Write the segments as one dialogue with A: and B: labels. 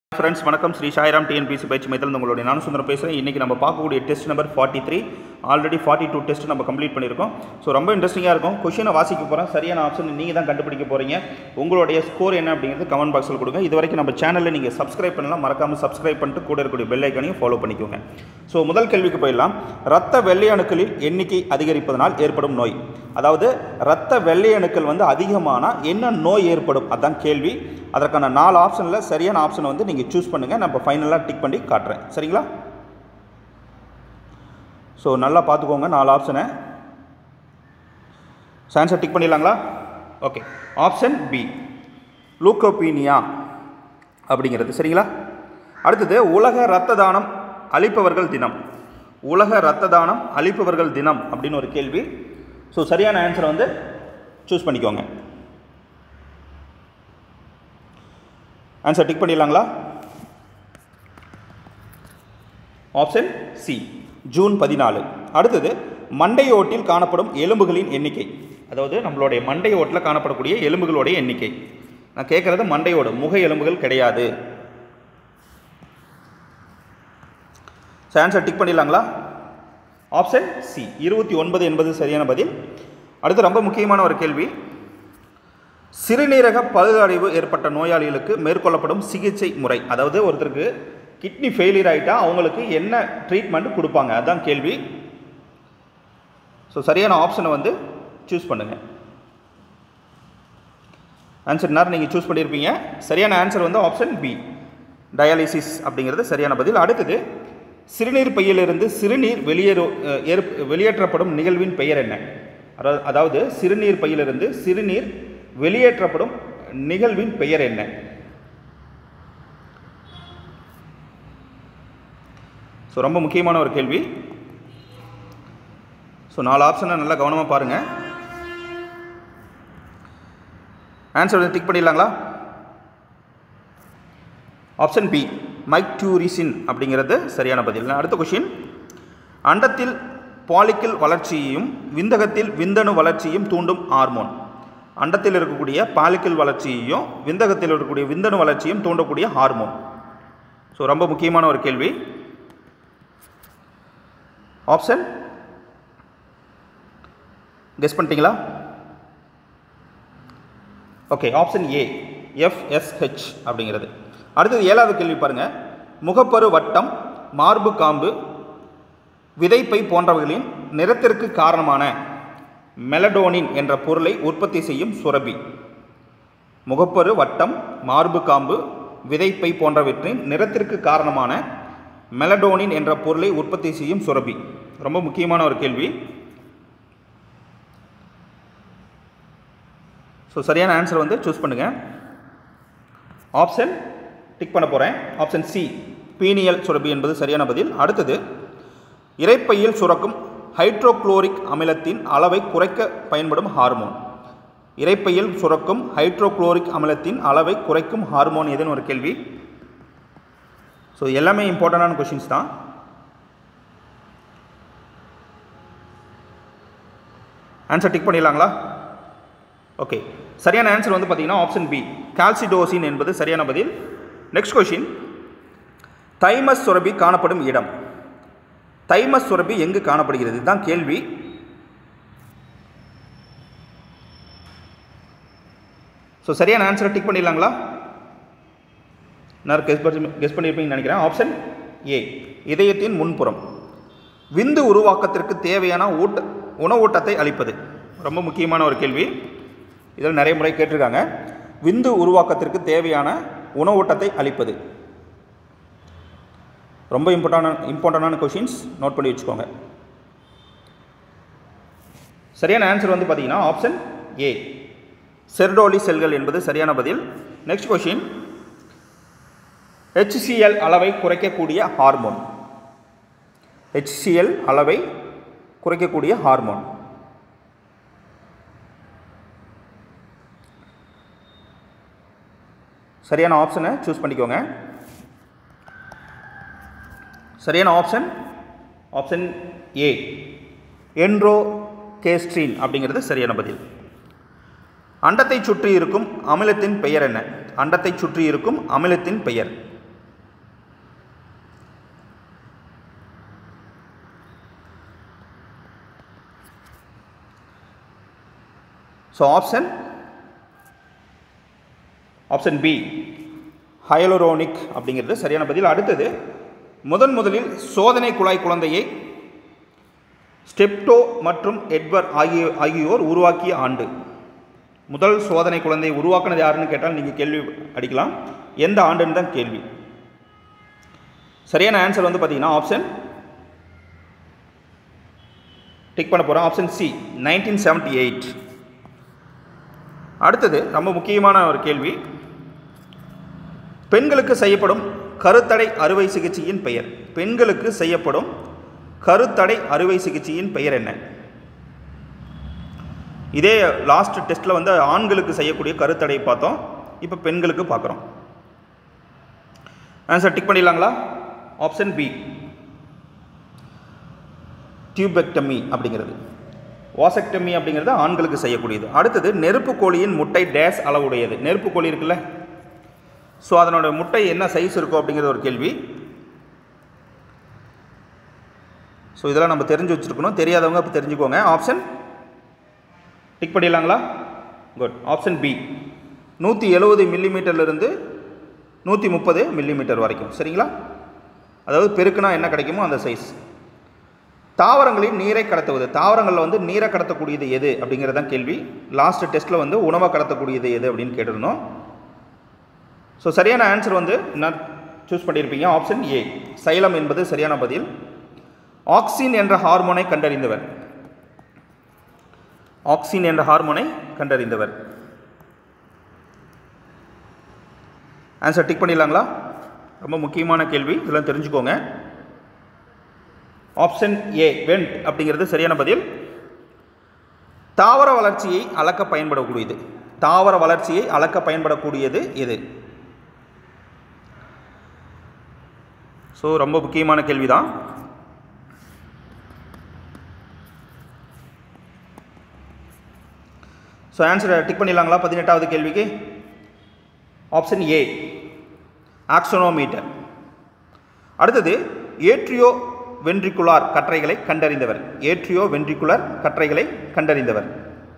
A: friends வணக்கம் Sri Sairam TNPSC பயிற்சி மையத்தில் உங்களுடைய நான் சுந்தரம் பேசுகிறேன் இன்றைக்கி நம்ம பார்க்கக்கூடிய test number forty three already forty two test நம்ம கம்ப்ளீட் பண்ணியிருக்கோம் ஸோ ரொம்ப இன்ட்ரெஸ்டிங்காக இருக்கும் கொஷினை வாசிக்க போகிறேன் சரியான ஆப்ஷன் நீங்கள் தான் கண்டுபிடிக்க போகிறீங்க உங்களுடைய ஸ்கோர் என்ன அப்படிங்கிறது கமெண்ட் பாக்ஸில் கொடுங்க இது வரைக்கும் நம்ம சேனலில் நீங்கள் சப்ஸ்கிரைப் பண்ணலாம் மறக்காமல் சப்ஸ்கிரைப் பண்ணிட்டு கூட இருக்கக்கூடிய பெல் ஐக்கனையும் ஃபாலோ பண்ணிக்கோங்க ஸோ முதல் கேள்விக்கு போயிடலாம் ரத்த வெள்ளை அணுக்களில் எண்ணிக்கை அதிகரிப்பதனால் ஏற்படும் நோய் அதாவது ரத்த வெள்ளை அணுக்கள் வந்து அதிகமானால் என்ன நோய் ஏற்படும் அதான் கேள்வி அதற்கான நாலு ஆப்ஷனில் சரியான ஆப்ஷனை வந்து நீங்கள் சூஸ் பண்ணுங்கள் நம்ம ஃபைனலாக டிக் பண்ணி காட்டுறேன் சரிங்களா ஸோ நல்லா பார்த்துக்கோங்க நாலு ஆப்ஷனை ஆன்சர் டிக் பண்ணிடலாங்களா ஓகே ஆப்ஷன் பி லூக்கோபீனியா அப்படிங்கிறது சரிங்களா அடுத்தது உலக இரத்த தானம் அளிப்பவர்கள் தினம் உலக இரத்த தானம் அளிப்பவர்கள் தினம் அப்படின்னு ஒரு கேள்வி ஸோ சரியான ஆன்சரை வந்து சூஸ் பண்ணிக்கோங்க ஆன்சர் டிக் பண்ணிடலாங்களா ஆப்ஷன் சி ஜூன் பதினாலு அடுத்தது மண்டையோட்டில் காணப்படும் எலும்புகளின் எண்ணிக்கை அதாவது நம்மளுடைய மண்டையோட்டில் காணப்படக்கூடிய எலும்புகளுடைய எண்ணிக்கை நான் கேட்குறது மண்டையோடு முக எலும்புகள் கிடையாது ஆன்சர் டிக் பண்ணிடலாங்களா ஆப்ஷன் சி இருபத்தி ஒன்பது என்பது சரியான பதில் அடுத்து ரொம்ப முக்கியமான ஒரு கேள்வி சிறுநீரக பழுதடைவு ஏற்பட்ட நோயாளிகளுக்கு மேற்கொள்ளப்படும் சிகிச்சை முறை அதாவது ஒருத்தருக்கு கிட்னி ஃபெயிலியர் ஆகிட்டா அவங்களுக்கு என்ன ட்ரீட்மெண்ட் கொடுப்பாங்க அதுதான் கேள்வி ஸோ சரியான ஆப்ஷனை வந்து சூஸ் பண்ணுங்கள் ஆன்சர் நேரம் நீங்கள் சூஸ் பண்ணியிருப்பீங்க சரியான ஆன்சர் வந்து ஆப்ஷன் பி டயாலிசிஸ் அப்படிங்கிறது சரியான பதில் அடுத்தது சிறுநீர் பையிலிருந்து சிறுநீர் வெளியேறு ஏற் வெளியேற்றப்படும் நிகழ்வின் பெயர் என்ன அதாவது அதாவது சிறுநீர் பையிலிருந்து சிறுநீர் வெளியேற்றப்படும் நிகழ்வின் பெயர் என்ன ஸோ ரொம்ப முக்கியமான ஒரு கேள்வி ஸோ நாலு ஆப்ஷனை நல்லா கவனமாக பாருங்கள் ஆன்சர் வந்து டிக் பண்ணிடலாங்களா ஆப்ஷன் பி மைக்டூரிசின் அப்படிங்கிறது சரியான பதில் அடுத்த கொஷின் அண்டத்தில் பாலிக்கல் வளர்ச்சியையும் விந்தகத்தில் விந்தணு வளர்ச்சியும் தூண்டும் ஹார்மோன் அண்டத்தில் இருக்கக்கூடிய பாலிக்கல் வளர்ச்சியையும் விந்தகத்தில் இருக்கக்கூடிய விந்தணு வளர்ச்சியும் தூண்டக்கூடிய ஹார்மோன் ஸோ ரொம்ப முக்கியமான ஒரு கேள்வி ஆப்ஷன் கெஸ் பண்ணிட்டீங்களா ஓகே ஆப்ஷன் ஏ எஃப்எஸ்ஹெச் அப்படிங்கிறது அடுத்தது ஏழாவது கேள்வி பாருங்கள் முகப்பரு வட்டம் மார்பு காம்பு விதைப்பை போன்றவைகளின் நிறத்திற்கு காரணமான மெலடோனின் என்ற பொருளை உற்பத்தி செய்யும் சுரபி முகப்பரு வட்டம் மார்பு காம்பு விதைப்பை போன்றவற்றின் நிறத்திற்கு காரணமான மெலடோனின் என்ற பொருளை உற்பத்தி செய்யும் சுரபி ரொம்ப முக்கியமான ஒரு கேள்வி ஸோ சரியான ஆன்சர் வந்து சூஸ் பண்ணுங்கள் ஆப்ஷன் டிக் பண்ண போகிறேன் ஆப்ஷன் சி பீனியல் சுரபி என்பது சரியான பதில் அடுத்தது இறைப்பையில் சுரக்கும் ஹைட்ரோக்ளோரிக் அமிலத்தின் அளவை குறைக்க பயன்படும் ஹார்மோன் இறைப்பையில் சுரக்கும் ஹைட்ரோக்ளோரிக் அமிலத்தின் அளவை குறைக்கும் ஹார்மோன் எதுன்னு ஒரு கேள்வி ஸோ எல்லாமே இம்பார்ட்டண்டான கொஷின்ஸ் தான் ஆன்சர் டிக் பண்ணிடலாங்களா ஓகே சரியான ஆன்சர் வந்து பார்த்தீங்கன்னா ஆப்ஷன் பி கால்சிடோசின் என்பது சரியான பதில் நெக்ஸ்ட் கொஷின் தைமஸ் சுரபி காணப்படும் இடம் தைமஸ் சுரபி எங்கு காணப்படுகிறது இதுதான் கேள்வி ஸோ சரியான ஆன்சரை டிக் பண்ணிடலாங்களா நான் கெஸ் பண்ணி கெஸ் பண்ணியிருப்பீங்கன்னு நினைக்கிறேன் ஆப்ஷன் ஏ இதயத்தின் முன்புறம் விந்து உருவாக்கத்திற்கு தேவையான ஊட்ட உணவூட்டத்தை அளிப்பது ரொம்ப முக்கியமான ஒரு கேள்வி இதில் நிறைய முறை கேட்டிருக்காங்க விந்து உருவாக்கத்திற்கு தேவையான உணவூட்டத்தை அளிப்பது ரொம்ப இம்பார்ட்டான இம்பார்ட்டண்டான கொஷின்ஸ் நோட் பண்ணி வச்சுக்கோங்க சரியான ஆன்சர் வந்து பார்த்தீங்கன்னா ஆப்ஷன் ஏ செர்டோலி செல்கள் என்பது சரியான பதில் நெக்ஸ்ட் கொஷின் ஹெச்சிஎல் அளவை குறைக்கக்கூடிய ஹார்மோன் ஹெச்சிஎல் அளவை குறைக்கக்கூடிய ஹார்மோன் சரியான ஆப்ஷனை சூஸ் பண்ணிக்கோங்க சரியான ஆப்ஷன் ஆப்ஷன் ஏ என்ரோ கேஸ்ட்ரீன் அப்படிங்கிறது சரியான பதில் அண்டத்தை சுற்றி இருக்கும் அமிலத்தின் பெயர் என்ன அண்டத்தை சுற்றி இருக்கும் அமிலத்தின் பெயர் so option option B hyaluronic அப்படிங்கிறது சரியான பதில் அடுத்தது முதன் முதலில் சோதனை குழாய் குழந்தையை ஸ்டெப்டோ மற்றும் எட்வர் ஆகிய ஆகியோர் உருவாக்கிய ஆண்டு முதல் சோதனை குழந்தையை உருவாக்குனது யாருன்னு கேட்டால் நீங்கள் கேள்வி அடிக்கலாம் எந்த ஆண்டுன்னு தான் கேள்வி சரியான ஆன்சர் வந்து பார்த்தீங்கன்னா ஆப்ஷன் டிக் பண்ண போகிறோம் option C nineteen seventy eight அடுத்தது ரொம்ப முக்கியமான ஒரு கேள்வி பெண்களுக்கு செய்யப்படும் கருத்தடை அறுவை சிகிச்சையின் பெயர் பெண்களுக்கு செய்யப்படும் கருத்தடை அறுவை சிகிச்சையின் பெயர் என்ன இதே லாஸ்ட் டெஸ்ட்டில் வந்து ஆண்களுக்கு செய்யக்கூடிய கருத்தடை பார்த்தோம் இப்போ பெண்களுக்கு பார்க்குறோம் ஆன்சர் டிக் பண்ணிடலாங்களா ஆப்ஷன் பி டியூபெக்டமி அப்படிங்கிறது வாசெக்டமி அப்படிங்கிறது ஆண்களுக்கு செய்யக்கூடியது அடுத்தது நெருப்பு கோழியின் முட்டை டேஸ் அளவுடையது நெருப்பு கோழி இருக்குல்ல ஸோ அதனோட முட்டை என்ன சைஸ் இருக்கும் அப்படிங்கிறது ஒரு கேள்வி ஸோ இதெல்லாம் நம்ம தெரிஞ்சு வச்சுருக்கணும் தெரியாதவங்க இப்போ தெரிஞ்சுக்கோங்க ஆப்ஷன் டிக் பண்ணிடலாங்களா குட் ஆப்ஷன் பி நூற்றி எழுபது மில்லிமீட்டர்லேருந்து நூற்றி முப்பது மில்லிமீட்டர் வரைக்கும் சரிங்களா அதாவது பெருக்குனா என்ன கிடைக்குமோ அந்த சைஸ் தாவரங்களின் நீரை கடத்துவது தாவரங்களில் வந்து நீரை கடத்தக்கூடியது எது அப்படிங்கிறது தான் கேள்வி லாஸ்ட் டெஸ்ட்டில் வந்து உணவை கடத்தக்கூடியது எது அப்படின்னு கேட்டிருந்தோம் ஸோ சரியான ஆன்சர் வந்து என்ன சூஸ் பண்ணியிருப்பீங்க ஆப்ஷன் ஏ சைலம் என்பது சரியான பதில் ஆக்சின் என்ற ஹார்மோனை கண்டறிந்தவர் ஆக்சின் என்ற ஹார்மோனை கண்டறிந்தவர் ஆன்சர் டிக் பண்ணிடலாங்களா ரொம்ப முக்கியமான கேள்வி இதெல்லாம் தெரிஞ்சுக்கோங்க ஆப்ஷன் ஏ வெண்ட் அப்படிங்கிறது சரியான பதில் தாவர வளர்ச்சியை அளக்க பயன்படக்கூடியது தாவர வளர்ச்சியை அளக்க பயன்படக்கூடியது எது ஸோ ரொம்ப முக்கியமான கேள்வி தான் ஸோ ஆன்சரை டிக் பண்ணிடலாங்களா பதினெட்டாவது கேள்விக்கு ஆப்ஷன் ஏ ஆக்சனோமீட்டர் அடுத்தது ஏட்ரியோ வென்ட்ரிகுலார் கற்றைகளை கண்டறிந்தவர் ஏட்ரியோ வென்ட்ரிகுலர் கற்றைகளை கண்டறிந்தவர்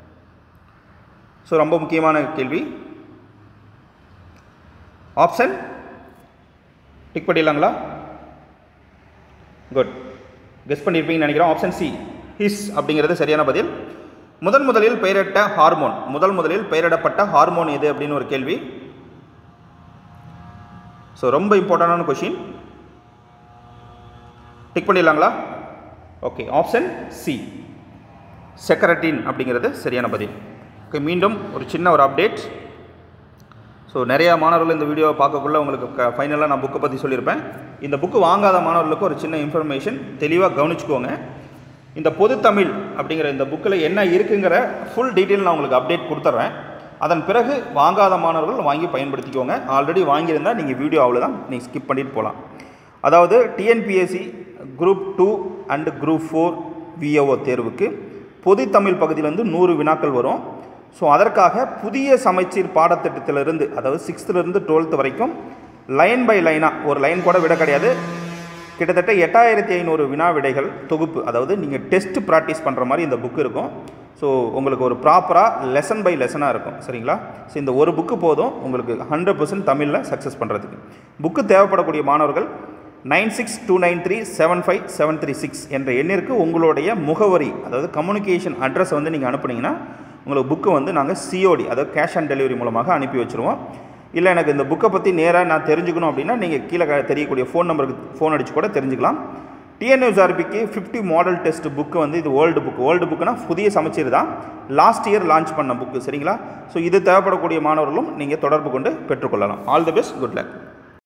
A: ஸோ ரொம்ப முக்கியமான கேள்வி ஆப்ஷன் டிக் பண்ணிடலாங்களா குட் கெஸ் பண்ணியிருப்பீங்கன்னு நினைக்கிறோம் ஆப்ஷன் சி ஹிஸ் அப்படிங்கிறது சரியான பதில் முதன் முதலில் பெயரிட்ட ஹார்மோன் முதல் முதலில் பெயரிடப்பட்ட ஹார்மோன் எது அப்படின்னு ஒரு கேள்வி ஸோ ரொம்ப இம்பார்ட்டண்டான கொஷின் டிக் பண்ணிடலாங்களா ஓகே ஆப்ஷன் சி செக்கரட்டின் அப்படிங்கிறது சரியான பதில் ஓகே மீண்டும் ஒரு சின்ன ஒரு அப்டேட் ஸோ நிறையா மாணவர்கள் இந்த வீடியோவை பார்க்கக்குள்ள உங்களுக்கு க ஃபைனலாக நான் புக்கை பற்றி சொல்லியிருப்பேன் இந்த புக்கு வாங்காத மாணவர்களுக்கு ஒரு சின்ன இன்ஃபர்மேஷன் தெளிவாக கவனிச்சுக்கோங்க இந்த பொதுத்தமிழ் அப்படிங்கிற இந்த புக்கில் என்ன இருக்குங்கிற ஃபுல் டீட்டெயில் நான் உங்களுக்கு அப்டேட் கொடுத்துட்றேன் அதன் பிறகு வாங்காத மாணவர்கள் வாங்கி பயன்படுத்திக்கோங்க ஆல்ரெடி வாங்கியிருந்தால் நீங்கள் வீடியோ அவ்வளோதான் நீங்கள் ஸ்கிப் பண்ணிட்டு போகலாம் அதாவது TNPSC group two and group four VAO தேர்வுக்கு பொதுத்தமிழ் பகுதியிலேருந்து நூறு வினாக்கள் வரும் ஸோ அதற்காக புதிய சமைச்சீர் பாடத்திட்டத்திலிருந்து அதாவது சிக்ஸ்த்துலேருந்து டுவெல்த்து வரைக்கும் லைன் பை லைனாக ஒரு லைன் கூட விட கிடையாது கிட்டத்தட்ட எட்டாயிரத்தி ஐநூறு வினா விடைகள் தொகுப்பு அதாவது நீங்கள் டெஸ்ட் ப்ராக்டிஸ் பண்ணுற மாதிரி இந்த புக் இருக்கும் ஸோ உங்களுக்கு ஒரு ப்ராப்பராக லெசன் பை லெசனாக இருக்கும் சரிங்களா ஸோ இந்த ஒரு புக்கு போதும் உங்களுக்கு ஹண்ட்ரட் பர்சன்ட் தமிழில் சக்ஸஸ் பண்ணுறதுக்கு புக்கு தேவைப்படக்கூடிய மாணவர்கள் nine six two nine three seven five seven three six என்ற எண்ணிற்கு உங்களுடைய முகவரி அதாவது கம்யூனிகேஷன் அட்ரஸ் வந்து நீங்கள் அனுப்புனீங்கன்னா உங்களுக்கு புக்கு வந்து நாங்கள் சிஓடி அதாவது கேஷ் ஆன் டெலிவரி மூலமாக அனுப்பி வச்சுருவோம் இல்லை எனக்கு இந்த புக்கை பற்றி நேராக நான் தெரிஞ்சுக்கணும் அப்படின்னா நீங்கள் கீழே க- தெரியக்கூடிய ஃபோன் நம்பருக்கு ஃபோன் அடித்து கூட தெரிஞ்சுக்கலாம் டிஎன்யூஆர்பிக்கு ஃபிஃப்டி மாடல் டெஸ்ட் புக்கு வந்து இது ஓல்டு புக் ஓல்டு புக்குனா புதிய சமச்சீர் தான் லாஸ்ட் இயர் லான்ச் பண்ண புக்கு சரிங்களா ஸோ இது தேவைப்படக்கூடிய மாணவர்களும் நீங்கள் தொடர்பு கொண்டு பெற்றுக்கொள்ளலாம் all the best good luck